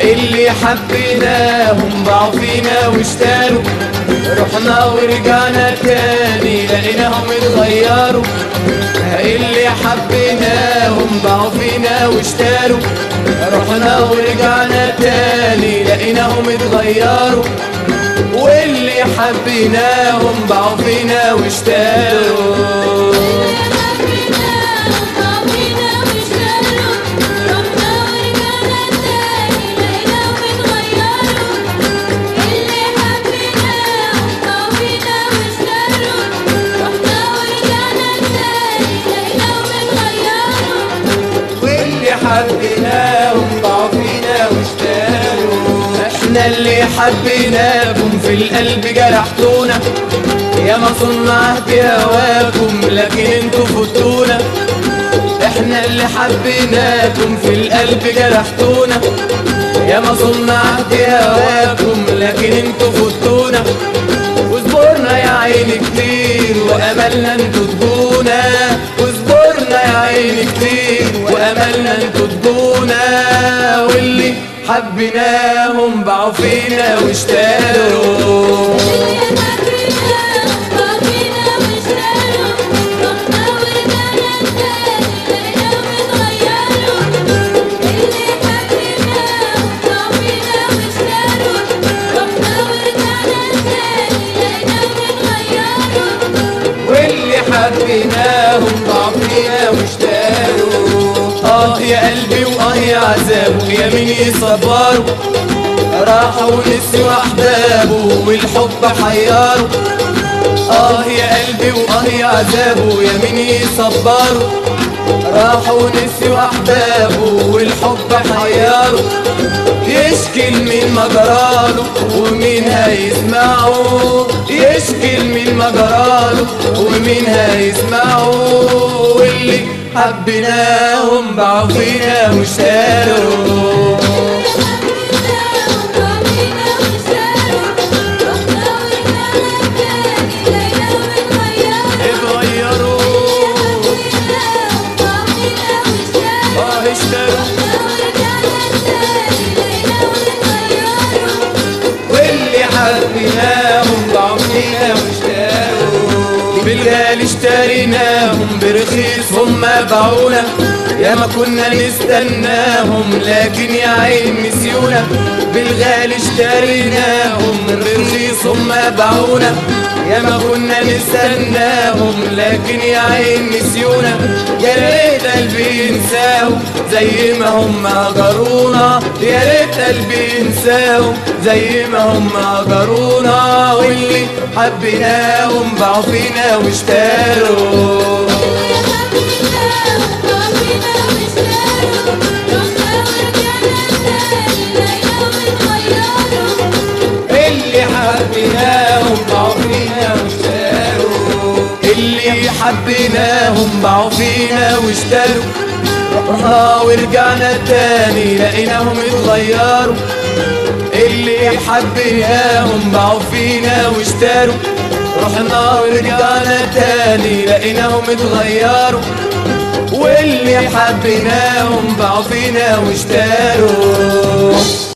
اللي حبيناهم باعوا فينا واشتروا رحنا ورجعنا تاني لقيناهم اتغيروا اللي حبيناهم باعوا فينا واشتروا رحنا ورجعنا تاني لقيناهم اتغيروا واللي حبيناهم باعوا فينا واشتروا واللي حبيناهم ضاعوا فينا واشتروا احنا اللي حبيناكم في القلب جرحتونا يا ما صنعت هواكم لكن انتوا فتونا احنا اللي حبيناكم في القلب جرحتونا يا ما صنعت هواكم لكن انتوا فتونا وصبرنا يا عيني كتير واملنا انتوا تجونا وصبرنا يا عيني كتير واملنا انتوا تجونا واللي حبيناهم باعوا فينا واشتروا واللي حبيناهم ضاعوا فينا واشتروا اه يا قلبي واه يا عذابه يا مين يصبروا راحوا ونسيوا احبابه والحب حيروا اه يا قلبي واه يا عذابه يا مين يصبروا راحوا ونسيوا احبابه والحب حيروا يشكي مين ما جراله ومين هيسمعه يشكي مين ما جراله ومين هيسمعه واللي حبيناهم باعوا فينا واشتروا اتغيروا اه اشتروا واللي حبيناهم ضاعوا فينا واشتروا بالغالي اشتريناهم برخيص هم باعونا يا ما كنا نستناهم لكن يا عين نسيونا بالغالي اشتريناهم برخيص هم باعونا يا ما كنا نستناهم لكن يا عين نسيونا يا ريت قلبي ينساهم زي ما هم هجرونا يا ريت قلبي ينساهم زي ما هم هجرونا واللي حبيناهم باعوا فينا واشتروا اللي حبيناهم باعوا فينا واشتروا اللي حبيناهم باعوا فينا واشتروا رحنا ورجعنا تاني لقيناهم اتغيروا اللي حبيناهم باعوا فينا واشتروا رحنا ورجعنا تاني لقيناهم اتغيروا واللي حبيناهم باعوا فينا واشتروا